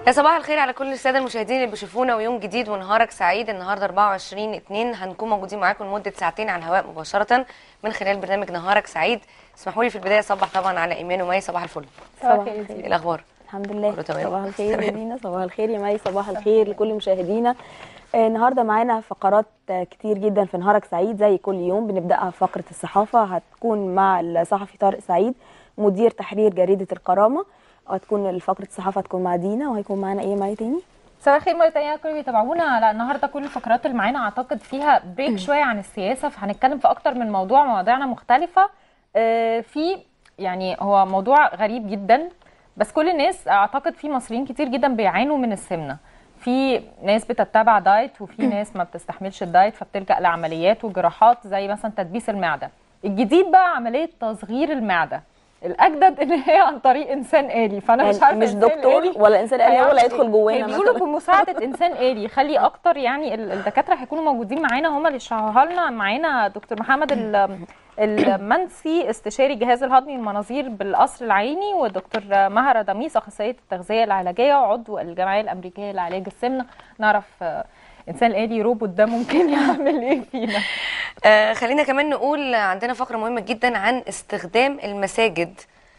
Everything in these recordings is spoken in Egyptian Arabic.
يا صباح الخير على كل الساده المشاهدين اللي بيشوفونا ويوم جديد ونهارك سعيد النهارده 24 2 هنكون موجودين معاكم لمده ساعتين على الهواء مباشره من خلال برنامج نهارك سعيد اسمحوا لي في البدايه اصبح طبعا على ايمان ومي صباح الفل صباح ايه الخير الاخبار الحمد لله كله تمام. صباح الخير يا تمام. دينا صباح الخير يا مي صباح الخير لكل مشاهدينا آه، النهارده معانا فقرات آه، كتير جدا في نهارك سعيد زي كل يوم بنبداها فقره الصحافه هتكون مع الصحفي طارق سعيد مدير تحرير جريده الكرامه وهتكون فقره الصحافه تكون مع دينا وهيكون معانا ايه معايا تاني صباح الخير مرة تانية كل اللي بيتابعونا على النهارده كل الفقرات اللي معانا اعتقد فيها بريك شويه عن السياسه فهنتكلم في اكتر من موضوع مواضيعنا مختلفه آه، في يعني هو موضوع غريب جدا بس كل الناس اعتقد في مصريين كتير جدا بيعانوا من السمنه في ناس بتتبع دايت وفي ناس ما بتستحملش الدايت فبتلجأ لعمليات وجراحات زي مثلا تدبيس المعده الجديد بقى عمليه تصغير المعده الاجدد ان هي عن طريق انسان آلي فانا مش يعني عارفه مش إنسان دكتور آلي ولا انسان آلي هو اللي هيدخل جوانا بيقولوا مثلا بمساعده انسان آلي يخلي اكتر يعني ال- الدكاتره هيكونوا موجودين معانا هم اللي يشرحوها لنا معانا دكتور محمد ال- المنسي استشاري الجهاز الهضمي والمناظير بالقصر العيني ودكتور مهرة دميس اخصائيه التغذيه العلاجيه وعضو الجمعيه الامريكيه لعلاج السمنه نعرف آه، انسان آلي روبوت ده ممكن يعمل ايه فينا آه خلينا كمان نقول عندنا فقره مهمه جدا عن استخدام المساجد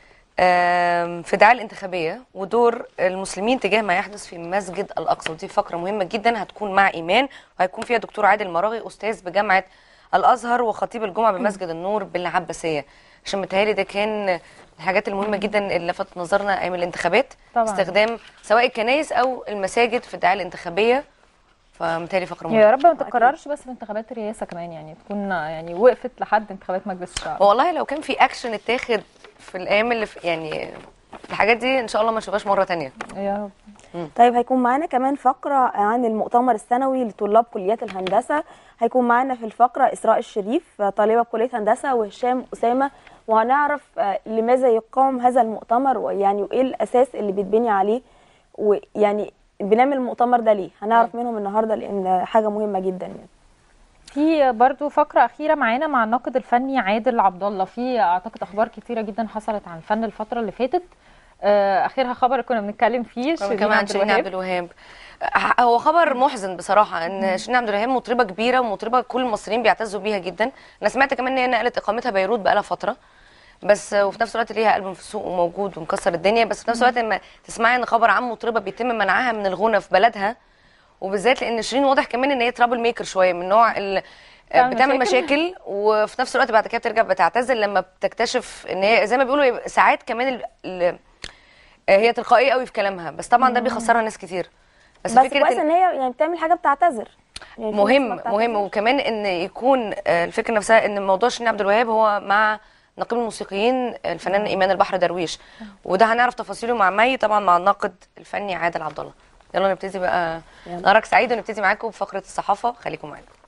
آم، في الدعايه الانتخابيه ودور المسلمين تجاه ما يحدث في مسجد الاقصى ودي فقره مهمه جدا هتكون مع ايمان وهيكون فيها دكتور عادل مراغي استاذ بجامعه الازهر وخطيب الجمعه بمسجد النور بالعباسيه عشان متهيألي ده كان الحاجات المهمه جدا اللي لفتت نظرنا ايام الانتخابات طبعاً. استخدام سواء الكنائس او المساجد في الدعايه الانتخابيه فمتهيألي فقره مهمه يا رب ما تتكررش بس في انتخابات الرئاسه كمان يعني تكون يعني وقفت لحد انتخابات مجلس الشعب والله لو كان في اكشن اتاخد في الايام اللي في يعني الحاجات دي ان شاء الله ما نشوفهاش مره تانية يا رب طيب هيكون معانا كمان فقرة عن المؤتمر السنوي لطلاب كليات الهندسة هيكون معانا في الفقرة إسراء الشريف طالبة بكلية هندسة وهشام أسامة وهنعرف آه، لماذا يقام هذا المؤتمر ويعني وإيه الأساس اللي بيتبني عليه ويعني بنعمل المؤتمر ده ليه هنعرف منهم النهاردة لأن حاجة مهمة جدا يعني في برضو فقرة أخيرة معانا مع الناقد الفني عادل عبد الله في أعتقد أخبار كتيرة جدا حصلت عن الفن الفترة اللي فاتت آه، آخرها خبر كنا بنتكلم فيه كمان كمان شيرين عبد الوهاب ه- هو خبر محزن بصراحه ان شيرين عبد الوهاب مطربه كبيره ومطربه كل المصريين بيعتزوا بيها جدا انا سمعت كمان ان هي نقلت اقامتها بيروت بقالها فتره بس وفي نفس الوقت ليها ألبوم في السوق وموجود ومكسر الدنيا بس في نفس الوقت لما تسمعي ان خبر عن مطربه بيتم منعها من الغنى في بلدها وبالذات لان شيرين واضح كمان ان هي ترابل ميكر شويه من نوع ال بتعمل بتعمل مشاكل. مشاكل وفي نفس الوقت بعد كده بترجع بتعتزل لما بتكتشف ان هي زي ما بيقولوا ساعات كمان ال... ال... هي تلقائيه قوي في كلامها بس طبعا ده بيخسرها ناس كتير بس, بس فكره كويس إن- إن هي يعني بتعمل حاجة بتعتذر يعني في ناس ما مهم مهم بتعتذرش. وكمان ان يكون آه، الفكره نفسها ان موضوع شيرين عبد الوهاب هو مع نقيب الموسيقيين الفنان ايمان البحر درويش وده هنعرف تفاصيله مع مي طبعا مع الناقد الفني عادل عبد الله يلا نبتدي بقى يلا. نهارك سعيد ونبتدي معاكم بفقره الصحافه خليكم معانا